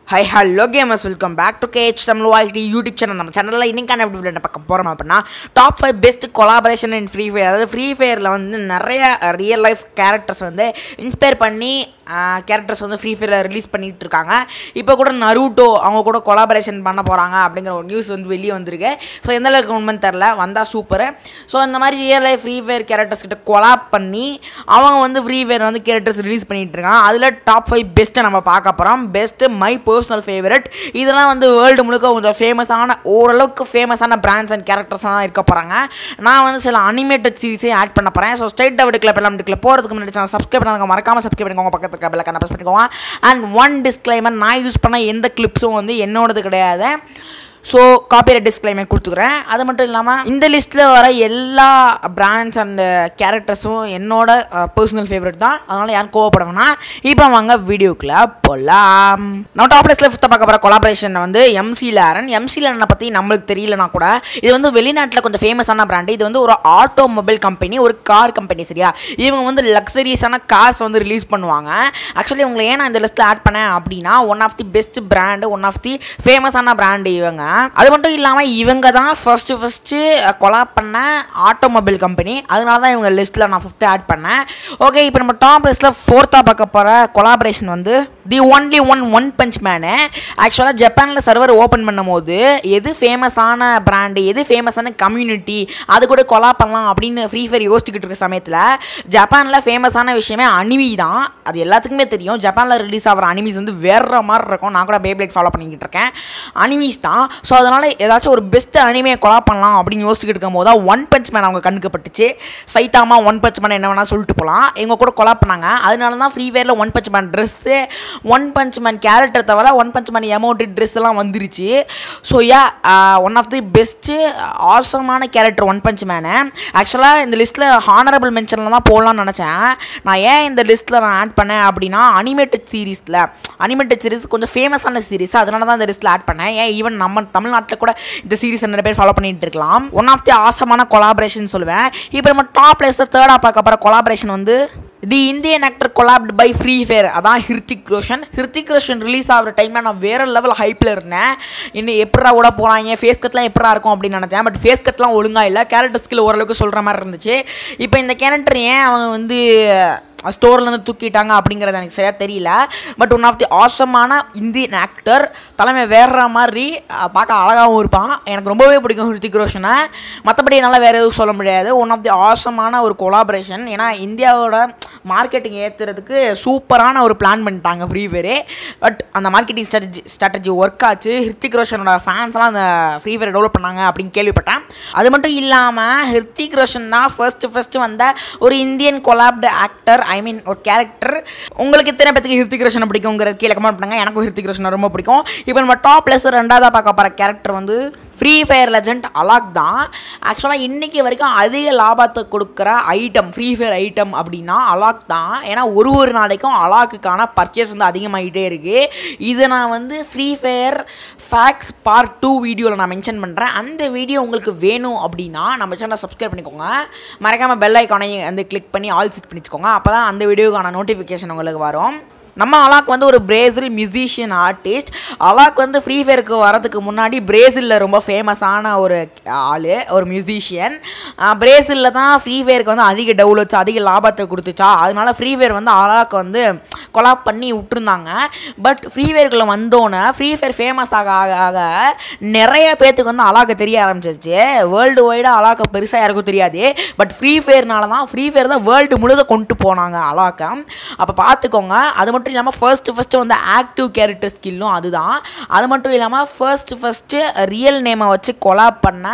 high hello gamers welcome back to catch Tamil வாய்டி YouTube channel நம்ம சேனலில் இன்னைக்கான எப்படி என்ன பார்க்க போகிறோம் அப்படின்னா top five best collaboration in free fire அதாவது ஃப்ரீ ஃபயரில் வந்து நிறைய ரியல் லைஃப் கேரக்டர்ஸ் வந்து இன்ஸ்பயர் பண்ணி கேரக்டர்ஸ் வந்து ஃப்ரீ ஃபயரில் ரிலீஸ் பண்ணிட்டு இருக்காங்க இப்போ கூட நருட்டோ அவங்க கூட கொலாபரேஷன் பண்ண போகிறாங்க அப்படிங்கிற ஒரு நியூஸ் வந்து வெளியே வந்திருக்கு ஸோ எந்த அளவுக்கு உண்மைன்னு தெரில வந்தால் சூப்பரு ஸோ இந்த மாதிரி real life free fire characters கிட்ட கொலாப் பண்ணி அவங்க வந்து ஃப்ரீ ஃபயர் வந்து கேரக்டர்ஸ் ரிலீஸ் பண்ணிட்டு இருக்காங்க அதில் டாப் ஃபைவ் பெஸ்ட்டை நம்ம பார்க்க போகிறோம் பெஸ்ட்டு மை பர்சனல் ஃபேவரட் இதெல்லாம் வந்து வேர்ல்டு முழுக்க கொஞ்சம் ஃபேமஸான ஓரளவுக்கு ஃபேமஸான பிராண்ட்ஸ் அண்ட் கேரக்டர்ஸ் தான் இருக்க போகிறாங்க நான் வந்து சில அனிமேட்டட் சீரிஸே ஆட் பண்ண போகிறேன் ஸோ ஸ்ட்ரைட் அவுட் கிளப் எல்லாம் கிளப் போகிறதுக்கு முன்னாடி சேனல் சப்ஸ்கிரைப் பண்ணாங்க மறக்காம சப்ஸ்கிரைப் பண்ணிக்கோங்க பக்கத்தில் இருக்க பெல்லைக்கான ப்ரெஸ் பண்ணிக்கோங்க அண்ட் ஒன் டிஸ்க்ளைமர் நான் யூஸ் பண்ண எந்த கிளிப்ஸும் வந்து என்னோடது கிடையாது ஸோ காப்பிரைட் டிஸ்க்ளைமர் கொடுத்துக்கிறேன் அது மட்டும் இல்லாமல் இந்த லிஸ்ட்டில் வர எல்லா பிராண்ட்ஸ் அண்ட் கேரக்டர்ஸும் என்னோட பர்சனல் ஃபேவரட் தான் அதனால் யாரும் கோவப்பட வேணாம் இப்போ வாங்க வீடியோக்குள்ள போகலாம் நம்ம டாப் லிஸ்ட்டில் ஃபிஃப்த்தை பார்க்க போகிற கொலாபரேஷன் வந்து எம்சி லேரன் எம்சி லேரனை பற்றி நம்மளுக்கு தெரியலனா கூட இது வந்து வெளிநாட்டில் கொஞ்சம் ஃபேமஸான பிராண்டு இது வந்து ஒரு ஆட்டோமொபைல் கம்பெனி ஒரு கார் கம்பெனி சரியா இவங்க வந்து லக்ஸரியஸான கார்ஸ் வந்து ரிலீஸ் பண்ணுவாங்க ஆக்சுவலி இவங்களை ஏன் நான் இந்த லிஸ்ட்டில் ஆட் பண்ணேன் அப்படின்னா one of the best brand one of the ஃபேமஸான பிராண்டு இவங்க அது மட்டும் இல்லாமல் இவங்க தான் ஃபஸ்ட்டு ஃபஸ்ட்டு கொலா பண்ண ஆட்டோமொபைல் கம்பெனி அதனால தான் இவங்க லிஸ்ட்டில் நான் ஃபிஃப்த்து ஆட் பண்ணேன் ஓகே இப்போ நம்ம டாப் லிஸ்ட்டில் ஃபோர்த்தாக பார்க்க போகிற கொலாபரேஷன் வந்து the only one one punch man ஆக்சுவலாக ஜப்பானில் சர்வர் ஓப்பன் பண்ணும்போது எது ஃபேமஸான பிராண்டு எது ஃபேமஸான கம்யூனிட்டி அது கூட கொலா பண்ணலாம் அப்படின்னு ஃப்ரீ ஃபயர் யோசிச்சுக்கிட்டு இருக்க சமயத்தில் ஜப்பானில் ஃபேமஸான விஷயமே அனிமி தான் அது எல்லாத்துக்குமே தெரியும் ஜப்பானில் ரிலீஸ் ஆகிற அனிமிஸ் வந்து வேற மாதிரி இருக்கும் நான் கூட பேப்ளேட் ஃபாலோ பண்ணிக்கிட்டு இருக்கேன் அனிமிஸ் தான் ஸோ அதனால் ஏதாச்சும் ஒரு பெஸ்ட் அனிமையை கொலா பண்ணலாம் அப்படின்னு யோசிச்சுக்கிட்டு இருக்கும் போது தான் ஒன் பஞ்ச் மேன் அவங்க கண்ணுக்கு பட்டுச்சு சைத்தாமா ஒன் பஞ்ச் மேன் என்ன வேணால் சொல்லிட்டு போகலாம் எங்கள் கூட கொலா பண்ணாங்க அதனால தான் ஃப்ரீ ஃபயரில் one punch man dress one punch man character தவிர one punch man emote dress எல்லாம் வந்துருச்சு so yeah one of the best ஆசமான கேரக்டர் ஒன் பஞ்ச் மேனு ஆக்சுவலாக இந்த லிஸ்ட்டில் ஹானரபிள் மென்ஷனில் தான் போடலாம்னு நினச்சேன் நான் ஏன் இந்த லிஸ்ட்டில் நான் ஆட் பண்ணேன் அப்படின்னா அனிமேட்டட் சீரீஸில் அனிமேட்டட் சீரிஸ் கொஞ்சம் ஃபேமஸான சீரிஸ் அதனால தான் இந்த லிஸ்ட்டில் ஆட் பண்ணேன் ஏன் ஈவன் நம்ம தமிழ்நாட்டில் கூட இந்த சீரிஸ் நிறைய பேர் ஃபாலோ பண்ணிட்டு இருக்கலாம் ஒன் ஆஃப் தி ஆசமான கொலாபரேஷன் சொல்லுவேன் இப்போ நம்ம டாப் லிஸ்ட்டில் தேர்டாக பார்க்க போகிற கொலாபரேஷன் வந்து the Indian actor collabed by free fire அதான் ஹிருத்திக் ரோஷன் ஹிருத்திக் ரோஷன் ரிலீஸ் ஆகிற டைமில் நான் வேறு லெவல் ஹைப்பில் இருந்தேன் இன்னும் எப்படா கூட போகிறாங்க ஃபேஸ் கட்லாம் எப்படா இருக்கும் அப்படின்னு நினச்சேன் பட் ஃபேஸ் கட்லாம் ஒழுங்காக இல்லை கேரக்டர் ஸ்கில் ஓரளவுக்கு சொல்கிற மாதிரி இருந்துச்சு இப்போ இந்த கேரக்டர் ஏன் அவங்க வந்து ஸ்டோர்லேருந்து தூக்கிட்டாங்க அப்படிங்கிறது எனக்கு சரியாக தெரியல பட் ஒன் ஆஃப் தி ஆசமான இந்தியன் ஆக்டர் தலைமை வேற மாதிரி பார்க்க அழகாகவும் இருப்பான் எனக்கு ரொம்பவே பிடிக்கும் ஹிருத்திக் ரோஷனை மற்றபடி என்னால் வேறு எதுவும் சொல்ல முடியாது ஒன் ஆஃப் தி ஆசமான ஒரு கொலாபரேஷன் ஏன்னா இந்தியாவோட மார்க்கெட்டிங் ஏற்றுறதுக்கு சூப்பரான ஒரு பிளான் பண்ணிட்டாங்க ஃப்ரீ ஃபயரு பட் அந்த மார்க்கெட்டிங் ஸ்ட்ராட்டஜி ஸ்ட்ராட்டஜி ஒர்க் ஆச்சு ஹிருத்திக் ரோஷனோட ஃபேன்ஸ்லாம் அந்த ஃப்ரீ ஃபயர் டெவலப் பண்ணாங்க அப்படின்னு கேள்விப்பட்டேன் அது மட்டும் இல்லாமல் ஹிருத்திக் ரோஷன் தான் ஃபர்ஸ்ட் ஃபஸ்ட்டு வந்த ஒரு இந்தியன் கொலாப்டு ஆக்டர் ஐ மீன் ஒரு கேரக்டர் உங்களுக்கு எத்தனை பேத்துக்கு ஹிருத்திக் ரோஷனை பிடிக்குங்கிறது கீழே கமெண்ட் பண்ணுங்க எனக்கும் ஹிருத்திக் ரோஷனை ரொம்ப பிடிக்கும் இப்போ நம்ம டாப் ப்ளஸ் ரெண்டாவதாக பார்க்க போகிற கேரக்டர் வந்து ஃப்ரீ ஃபயர் லெஜண்ட் அலாக் தான் ஆக்சுவலாக இன்றைக்கி வரைக்கும் அதிக லாபத்தை கொடுக்குற ஐட்டம் ஃப்ரீ ஃபயர் ஐட்டம் அப்படின்னா அலாக் தான் ஏன்னா ஒரு ஒரு நாளைக்கும் அலாக்குக்கான பர்ச்சேஸ் வந்து அதிகமாகிட்டே இருக்குது இதை நான் வந்து free fire facts part two வீடியோவில் நான் மென்ஷன் பண்ணுறேன் அந்த வீடியோ உங்களுக்கு வேணும் அப்படின்னா நம்ம சேனலை சப்ஸ்கிரைப் பண்ணிக்கோங்க மறக்காமல் பெல் ஐக்கானை வந்து கிளிக் பண்ணி ஆல் செட் பண்ணிச்சுக்கோங்க அப்போ தான் அந்த வீடியோக்கான நோட்டிஃபிகேஷன் உங்களுக்கு வரும் நம்ம அலாக் வந்து ஒரு பிரேசில் மியூசிஷியன் ஆர்டிஸ்ட் அலாக் வந்து ஃப்ரீ ஃபயருக்கு வரதுக்கு முன்னாடி பிரேசிலில் ரொம்ப ஃபேமஸான ஒரு ஆள் ஒரு மியூசிஷியன் பிரேசிலில் தான் ஃப்ரீ ஃபயருக்கு வந்து அதிக டவுன்லோட்ஸ் அதிக லாபத்தை கொடுத்துச்சா அதனால ஃப்ரீ ஃபயர் வந்து அலாக் வந்து கொலாப் பண்ணி விட்டுருந்தாங்க பட் ஃப்ரீ ஃபயருக்குள்ளே வந்தோன்னே ஃப்ரீ ஃபயர் ஃபேமஸ் ஆக ஆக ஆக நிறைய பேர்த்துக்கு வந்து அலாக்க தெரிய ஆரம்பிச்சிருச்சு வேர்ல்டு வைடாக அலாக்க பெருசாக யாருக்கும் தெரியாது பட் ஃப்ரீ ஃபயர்னால தான் ஃப்ரீ ஃபயர் தான் வேர்ல்டு முழுக்க கொண்டு போனாங்க அலாக்க அப்போ பார்த்துக்கோங்க அது மட்டும் இல்லாமல் ஃபர்ஸ்ட்டு ஃபஸ்ட்டு வந்து ஆக்டிவ் கேரக்டர் ஸ்கில்லும் அதுதான் அது மட்டும் இல்லாமல் ஃபர்ஸ்ட்டு ஃபஸ்ட்டு ரியல் நேமை வச்சு கொலாப் பண்ண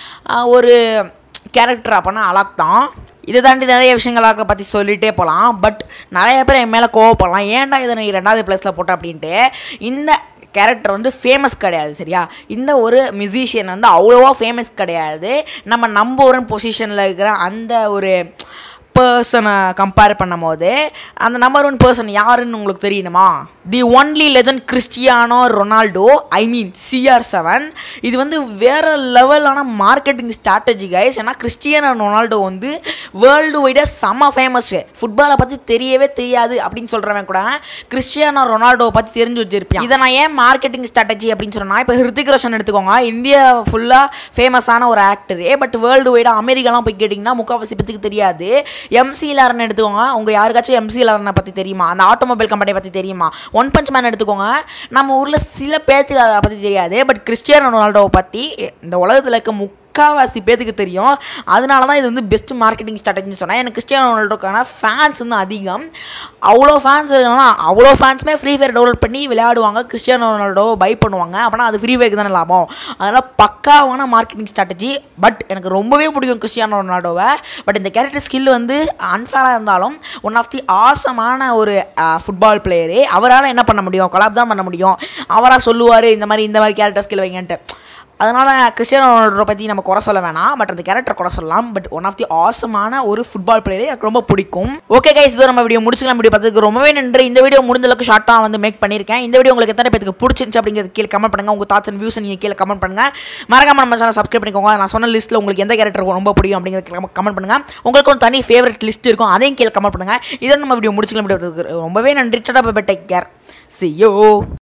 ஒரு கேரக்டர் அப்படின்னா அலாக் தான் இதை தாண்டி நிறைய விஷயங்களாக பற்றி சொல்லிகிட்டே போகலாம் பட் நிறைய பேர் என் மேலே கோவப்படலாம் ஏன்டா இதை நீ ரெண்டாவது ப்ளஸில் போட்ட அப்படின்ட்டு இந்த கேரக்டர் வந்து ஃபேமஸ் கிடையாது சரியா இந்த ஒரு மியூசிஷியன் வந்து அவ்வளோவா ஃபேமஸ் கிடையாது நம்ம நம்பர் ஒன் பொசிஷனில் இருக்கிற அந்த ஒரு பர்சனை கம்பேர் பண்ணும்போது அந்த நம்பர் ஒன் பர்சன் யாருன்னு உங்களுக்கு தெரியணுமா the only legend Cristiano Ronaldo I mean CR seven இது வந்து வேற லெவலான மார்க்கெட்டிங் ஸ்ட்ராட்டஜி கைஸ் ஏன்னா கிறிஸ்டியானோ ரொனால்டோ வந்து வேர்ல்டு வைடாக செம்ம ஃபேமஸ் ஃபுட்பாலை பற்றி தெரியவே தெரியாது அப்படின்னு சொல்கிறவன் கூட கிறிஸ்டியானோ ரொனால்டோவை பற்றி தெரிஞ்சு வச்சிருப்பேன் இதை நான் ஏன் மார்க்கெட்டிங் ஸ்ட்ராட்டஜி அப்படின்னு சொன்னா இப்போ ஹிருத்திக் ரோஷன் எடுத்துக்கோங்க இந்தியா ஃபுல்லாக ஃபேமஸான ஒரு ஆக்டரு பட் வேர்ல்டு வைடாக அமெரிக்காலாம் போய் கேட்டிங்கன்னா முக்கால்வாசி பேத்துக்கு தெரியாது எம்சி லாரன் எடுத்துக்கோங்க உங்கள் யாருக்காச்சும் எம்சி லாரனை பற்றி தெரியுமா அந்த ஆட்டோமொபைல் கம்பெனியை பற்றி தெரியுமா ஒன் பஞ்ச் மேன் எடுத்துக்கோங்க நம்ம ஊரில் சில பேர்த்துக்கு அதை பற்றி தெரியாது பட் கிறிஸ்டியானோ ரொனால்டோவை பற்றி இந்த உலகத்தில் இருக்க முக்கால்வாசி பேத்துக்கு தெரியும் அதனால தான் இது வந்து பெஸ்ட் மார்க்கெட்டிங் ஸ்ட்ராட்டஜின்னு சொன்னேன் எனக்கு கிறிஸ்டியானோ ரொனால்டோக்கான ஃபேன்ஸ் வந்து அதிகம் அவ்வளோ ஃபேன்ஸ் இருக்காங்கன்னா அவ்வளோ ஃபேன்ஸுமே ஃப்ரீ ஃபயர் டவுன்லோட் பண்ணி விளையாடுவாங்க கிறிஸ்டியானோ ரொனால்டோ பை பண்ணுவாங்க அப்படின்னா அது ஃப்ரீ ஃபயருக்கு தானே லாபம் அதனால் பக்காவான மார்க்கெட்டிங் ஸ்ட்ராட்டஜி பட் எனக்கு ரொம்பவே பிடிக்கும் கிறிஸ்டியானோ ரொனால்டோவை பட் இந்த கேரக்டர் ஸ்கில் வந்து அன்ஃபேராக இருந்தாலும் ஒன் ஆஃப் தி ஆசமான ஒரு ஃபுட்பால் பிளேயரு அவரால் என்ன பண்ண முடியும் கொலாப் தான் பண்ண முடியும் அவராக சொல்லுவார் இந்த மாதிரி இந்த மாதிரி கேரக்டர் ஸ்கில் வைங்கன்ட்டு அதனால் கிறிஸ்டியானோ ரொனால்டோ பற்றி நம்ம குறை சொல்ல வேணாம் பட் அந்த கேரக்டர் குறை சொல்லலாம் பட் ஒன் ஆஃப் தி ஆசமான ஒரு ஃபுட்பால் பிளேயர் எனக்கு ரொம்ப பிடிக்கும் ஓகே கைஸ் இது நம்ம வீடியோ முடிச்சுக்கலாம் வீடியோ பார்த்ததுக்கு ரொம்பவே நன்றி இந்த வீடியோ முடிந்த அளவுக்கு ஷார்ட்டாக வந்து மேக் பண்ணியிருக்கேன் இந்த வீடியோ உங்களுக்கு எத்தனை பேருக்கு பிடிச்சிருந்துச்சு அப்படிங்கிறது கீழே கமெண்ட் பண்ணுங்கள் உங்கள் தாட்ஸ் அண்ட் வியூஸ் நீங்கள் கீழே கமெண்ட் பண்ணுங்கள் மறக்காம நம்ம சேனல் சப்ஸ்கிரைப் பண்ணிக்கோங்க நான் சொன்ன லிஸ்ட்டில் உங்களுக்கு எந்த கேரக்டர் ரொம்ப பிடிக்கும் அப்படிங்கிறது கமெண்ட் பண்ணுங்கள் உங்களுக்கு ஒரு தனி ஃபேவரட் லிஸ்ட் இருக்கும் அதையும் கீழே கமெண்ட் பண்ணுங்கள் இதை நம்ம வீடியோ முடிச்சுக்கலாம் வீடியோ ரொம்பவே நன்றி tata bye take care see யோ